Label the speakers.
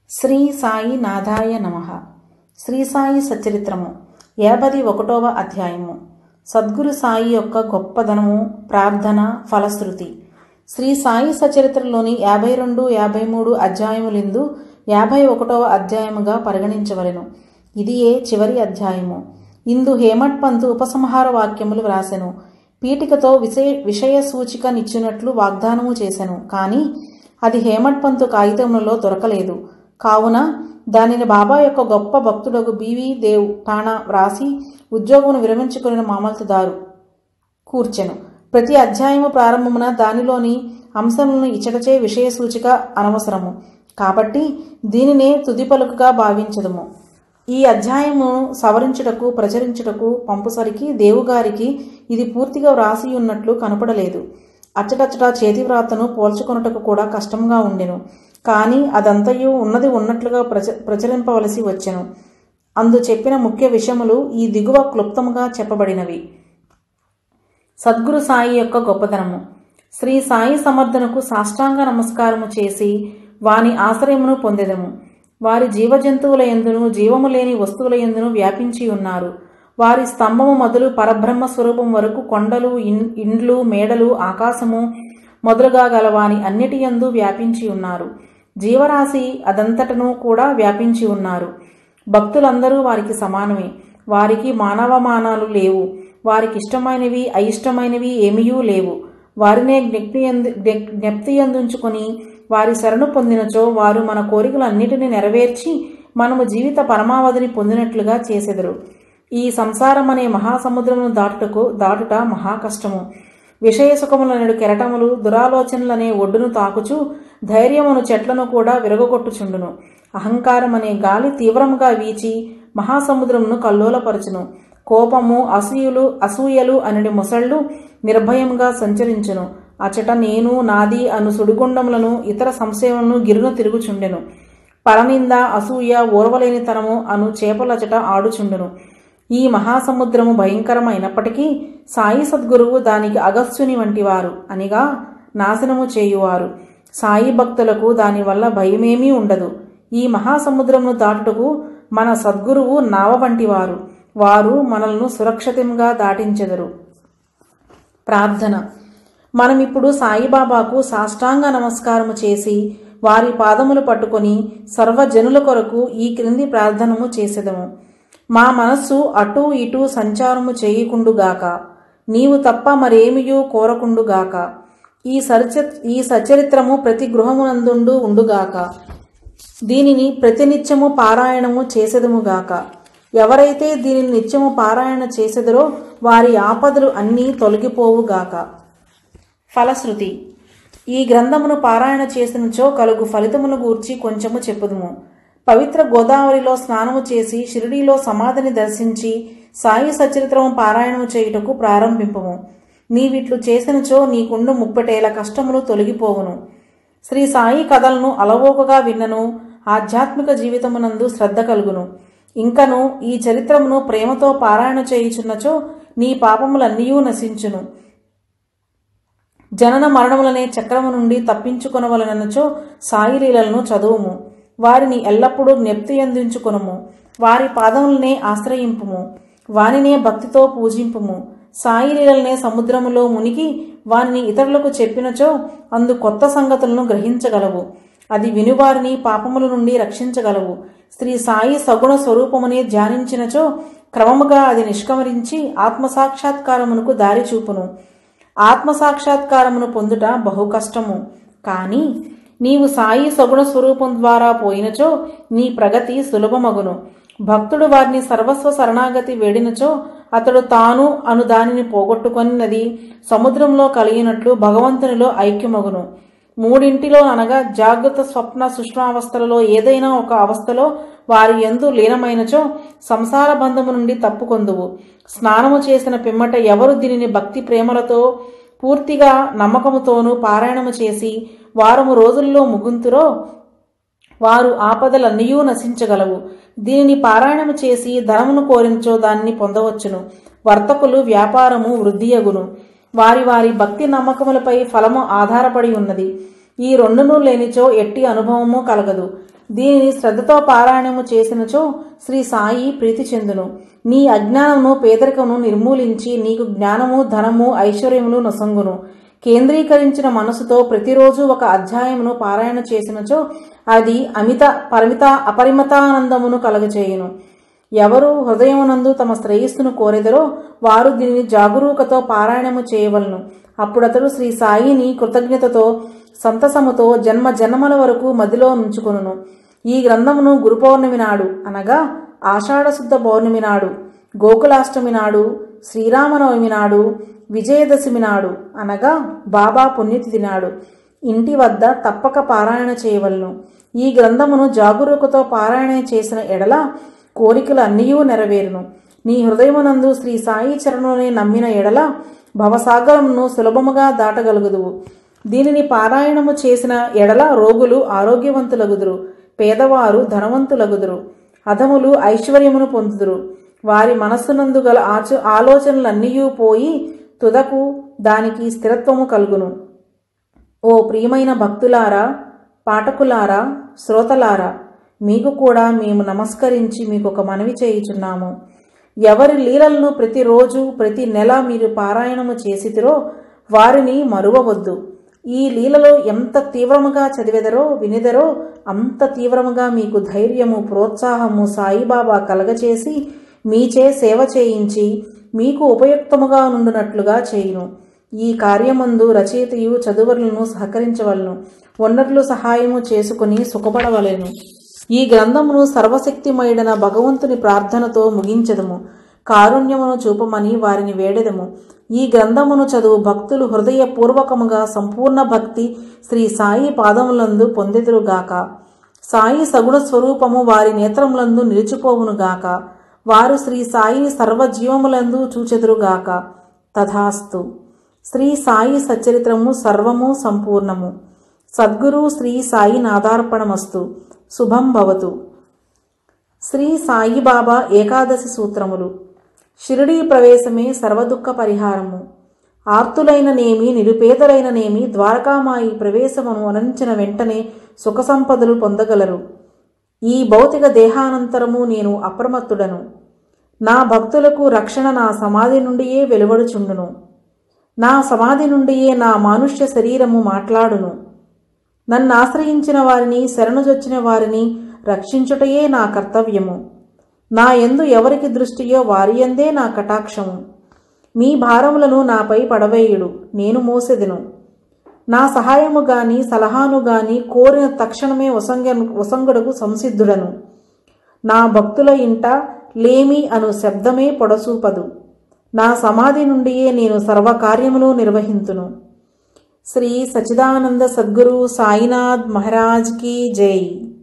Speaker 1: శ్రీ సాయి నాథాయ నమ శ్రీ సాయి సచరిత్రము యాభై ఒకటవ అధ్యాయము సద్గురు సాయి యొక్క గొప్పదనము ప్రార్థన ఫలశ్రుతి శ్రీ సాయి సచరిత్రలోని యాభై రెండు యాభై మూడు అధ్యాయములిందు యాభై ఒకటవ అధ్యాయముగా పరిగణించవలెను ఇదియే చివరి అధ్యాయము ఇందు హేమట్ పంతు ఉపసంహార వాక్యములు వ్రాసెను పీఠికతో విషయ విషయ సూచిక నిచ్చినట్లు వాగ్దానము చేసెను కానీ అది హేమట్ పంతు కాగితములలో దొరకలేదు కావున దానిని బాబా యొక్క గొప్ప భక్తుడగు బీవీ దేవ్ ఠాణా వ్రాసి ఉద్యోగమును విరమించుకుని మామల్తుదారు కూర్చెను ప్రతి అధ్యాయము ప్రారంభమున దానిలోని అంశములను ఇచ్చటచే విషయ సూచిక అనవసరము కాబట్టి దీనినే తుది పలుకుగా భావించదము ఈ అధ్యాయము సవరించుటకు ప్రచురించుటకు పంపుసరికి దేవుగారికి ఇది పూర్తిగా వ్రాసి ఉన్నట్లు కనపడలేదు అచ్చటచ్చట చేతివ్రాతను పోల్చుకొనుటకు కూడా కష్టంగా ఉండెను కానీ అదంతయు ఉన్నది ఉన్నట్లుగా ప్రచ ప్రచురింపవలసి వచ్చెను అందు చెప్పిన ముఖ్య విషయములు ఈ దిగువ క్లుప్తముగా చెప్పబడినవి సద్గురు సాయి యొక్క గొప్పతనము శ్రీ సాయి సమర్థనకు సాష్టాంగ నమస్కారము చేసి వాని ఆశ్రయమును పొందెదము వారి జీవజంతువుల ఎందును జీవము లేని వస్తువుల ఎందును వ్యాపించి ఉన్నారు వారి స్తంభము మొదలు పరబ్రహ్మ స్వరూపం వరకు కొండలు ఇన్- ఇండ్లు మేడలు ఆకాశము మొదలుగా గలవాని అన్నిటి యందు వ్యాపించి ఉన్నారు జీవరాశి అదంతటను కూడా వ్యాపించి ఉన్నారు భక్తులందరూ వారికి సమానమే వారికి మానవమానాలు లేవు వారికి ఇష్టమైనవి అయిష్టమైనవి ఏమీయూ లేవు వారినే జ్ఞప్తి ఎందు జ్ఞ- జ్ఞప్తి అందుంచుకొని వారి శరణు పొందినచో వారు మన కోరికలన్నిటినీ నెరవేర్చి మనము జీవిత పరమావధిని పొందినట్లుగా చేసెదరు ఈ సంసారం అనే మహాసముద్రమును దాటుటకు దాటుట మహా కష్టము విషయ సుఖములనడు కెరటములు దురాలోచనలనే ఒడ్డును తాకుచు ధైర్యమును చెట్లను కూడా విరగొట్టుచుండును అహంకారం అనే గాలి తీవ్రముగా వీచి మహాసముద్రమును కల్లోలపరచును కోపము అసూయలు అసూయలు అనడి మొసళ్ళు నిర్భయముగా సంచరించును అచట నేను నాది అను సుడిగుండములను ఇతర సంశయములను గిరును తిరుగుచుండెను పరనింద అసూయ ఓర్వలేనితనము అను చేపలచట ఆడుచుండును ఈ మహాసముద్రము భయంకరమైనప్పటికీ సాయి సద్గురువు దానికి అగస్త్యుని వంటివారు అనిగా నాశనము చేయువారు సాయి భక్తులకు దానివల్ల భయమేమీ ఉండదు ఈ మహాసముద్రమును దాటుటకు మన సద్గురువు నావ వంటివారు వారు మనల్ని సురక్షితంగా దాటించెదరు ప్రార్థన మనమిప్పుడు సాయిబాబాకు సాష్టాంగ నమస్కారము చేసి వారి పాదములు పట్టుకొని సర్వజనుల కొరకు ఈ క్రింది ప్రార్థనము చేసెదము మా మనస్సు అటూ ఇటూ సంచారము చేయకుండుగాక నీవు తప్ప మరేమియూ కోరకుండుగాక ఈ సరిచ ఈ సచరిత్రము ప్రతి గృహమునందుండు ఉండుగాక దీనిని ప్రతినిత్యము పారాయణము చేసెదముగాక ఎవరైతే దీనిని నిత్యము పారాయణ చేసెదరో వారి ఆపదలు అన్నీ తొలగిపోవుగాక ఫలశ్రుతి ఈ గ్రంథమును పారాయణ చేసినచో కలుగు ఫలితమును గూర్చి కొంచెము చెప్పుదుము పవిత్ర గోదావరిలో స్నానము చేసి షిరిడీలో సమాధిని దర్శించి సాయి సచరిత్రము పారాయణము చేయుటకు ప్రారంభింపము నీవిట్లు చేసినచో నీకుండు ముప్పటేల కష్టములు తొలగిపోవును శ్రీ సాయి కథలను అలవోకగా విన్నను ఆధ్యాత్మిక జీవితమునందు శ్రద్ధ కలుగును ఇంకను ఈ చరిత్రమును ప్రేమతో పారాయణ చేయుచున్నచో నీ పాపములన్నీయూ నశించును జనన మరణములనే చక్రము నుండి తప్పించుకొనవలనచో సాయి లీలలను చదువుము వారిని ఎల్లప్పుడూ జ్ఞప్తి అందించుకొనుము వారి పాదములనే ఆశ్రయింపుము వానినే భక్తితో పూజింపుము సాయి లీలలనే సముద్రములో మునిగి వానిని ఇతరులకు చెప్పినచో అందు కొత్త సంగతులను గ్రహించగలవు అది వినువారిని పాపముల నుండి రక్షించగలవు శ్రీ సాయి సగుణ స్వరూపమునే ధ్యానించినచో క్రమముగా అది నిష్కమరించి ఆత్మసాక్షాత్కారమునకు దారి చూపును ఆత్మసాక్షాత్కారమును పొందుట బహు కష్టము కానీ నీవు సాయి సగుణ స్వరూపం ద్వారా పోయినచో నీ ప్రగతి సులభమగును భక్తుడు వారిని సర్వస్వ శరణాగతి వేడినచో అతడు తాను అను దానిని పోగొట్టుకొనినది సముద్రంలో కలిగినట్లు భగవంతునిలో ఐక్యమగును మూడింటిలో అనగా జాగ్రత్త స్వప్న సుష్మావస్థలలో ఏదైనా ఒక అవస్థలో వారి ఎందు లీనమైనచో సంసార బంధము నుండి తప్పుకొందువు స్నానము చేసిన పిమ్మట ఎవరు దీనిని భక్తి ప్రేమలతో పూర్తిగా నమ్మకముతోనూ పారాయణము చేసి వారము రోజుల్లో ముగుంతురో వారు ఆపదలన్నయూ నశించగలవు దీనిని పారాయణము చేసి ధనమును కోరించో దానిని పొందవచ్చును వర్తకులు వ్యాపారము వృద్ధియగును వారి వారి భక్తి నమ్మకములపై ఫలము ఆధారపడి ఉన్నది ఈ రెండును లేనిచో ఎట్టి అనుభవము కలగదు దీనిని శ్రద్ధతో పారాయణము చేసినచో శ్రీ సాయి ప్రీతి చెందును నీ అజ్ఞానమును పేదరికమును నిర్మూలించి నీకు జ్ఞానము ధనము ఐశ్వర్యములు నొసంగును కేంద్రీకరించిన మనసుతో ప్రతిరోజు ఒక అధ్యాయమును పారాయణ చేసినచో అది అమిత పరిమిత అపరిమితానందమును కలగచేయును ఎవరు హృదయమునందు తమ శ్రేయస్సును కోరెదరో వారు దీనిని జాగరూకతో పారాయణము చేయవలను అప్పుడతడు శ్రీ సాయిని కృతజ్ఞతతో సంతసముతో జన్మ జన్మల వరకు మదిలో నుంచుకొనును ఈ గ్రంథమును గురు పౌర్ణమి నాడు అనగా ఆషాఢశుద్ధ పౌర్ణమి నాడు గోకులాష్టమి నాడు శ్రీరామనవమి నాడు విజయదశమి నాడు అనగా బాబా పుణ్యతిథి నాడు ఇంటి వద్ద తప్పక పారాయణ చేయవలను ఈ గ్రంథమును జాగరూకతో పారాయణ చేసిన ఎడల కోరికలు అన్నీయూ నెరవేరును నీ హృదయమునందు శ్రీ సాయి చరణుని నమ్మిన ఎడల భవసాగరమును సులభముగా దాటగలుగుదువు దీనిని పారాయణము చేసిన ఎడల రోగులు ఆరోగ్యవంతులగుదురు పేదవారు ధనవంతులగుదురు అధములు ఐశ్వర్యమును పొందుదురు వారి మనస్సునందు గల ఆచ ఆలోచనలన్నీ పోయి తుదకు దానికి స్థిరత్వము కలుగును ఓ ప్రియమైన భక్తులారా పాఠకులారా శ్రోతలారా మీకు కూడా మేము నమస్కరించి మీకు ఒక మనవి చేయుచున్నాము ఎవరి లీలలను ప్రతిరోజు ప్రతి నెల మీరు పారాయణము చేసితిరో వారిని మరువవద్దు ఈ లీలలో ఎంత తీవ్రముగా చదివెదరో వినిదరో అంత తీవ్రముగా మీకు ధైర్యము ప్రోత్సాహము సాయిబాబా కలగచేసి మీచే సేవ చేయించి మీకు ఉపయుక్తముగా నుండునట్లుగా చేయును ఈ కార్యమందు రచయితయు చదువరులను సహకరించవలను వనరులు సహాయము చేసుకుని సుఖపడవలెను ఈ గ్రంథమును సర్వశక్తిమయుడన భగవంతుని ప్రార్థనతో ముగించదము కారుణ్యమును చూపమని వారిని వేడెదము ఈ గ్రంథమును చదువు భక్తులు హృదయపూర్వకముగా సంపూర్ణ భక్తి శ్రీ సాయి పాదములందు పొందెదురుగాక సాయి సగుణ స్వరూపము వారి నేత్రములందు నిలిచిపోవునుగాక వారు శ్రీ సాయిని సర్వజీవములందు చూచెదురుగాక తథాస్తు శ్రీ సాయి సచ్చరిత్రము సర్వము సంపూర్ణము సద్గురు శ్రీ సాయి నాదార్పణమస్తు శుభం భవతు శ్రీ సాయిబాబా ఏకాదశి సూత్రములు షిరిడీ ప్రవేశమే సర్వదుఃఖ పరిహారము ఆర్తులైననేమి నిరుపేదలైననేమి ద్వారకామాయి ప్రవేశమును అనంచిన వెంటనే సుఖ సంపదలు పొందగలరు ఈ భౌతిక దేహానంతరము నేను అప్రమత్తుడను నా భక్తులకు రక్షణ నా సమాధి నుండియే వెలువడుచుండును నా సమాధి నుండియే నా మానుష్య శరీరము మాట్లాడును నన్ను ఆశ్రయించిన వారిని శరణుజొచ్చిన వారిని రక్షించుటయే నా కర్తవ్యము నా ఎందు ఎవరికి దృష్టియో వారి ఎందే నా కటాక్షము మీ భారములను నాపై పడవేయుడు నేను మోసెదను నా సహాయము గాని సలహాను గాని కోరిన తక్షణమే వసంగ వసంగుడకు సంసిద్ధుడను నా భక్తుల ఇంట లేమి అను శబ్దమే పొడసూపదు నా సమాధి నుండియే నేను సర్వకార్యములు నిర్వహింతును శ్రీ సచిదానంద సద్గురు సాయినాథ్ మహారాజ్ కీ జై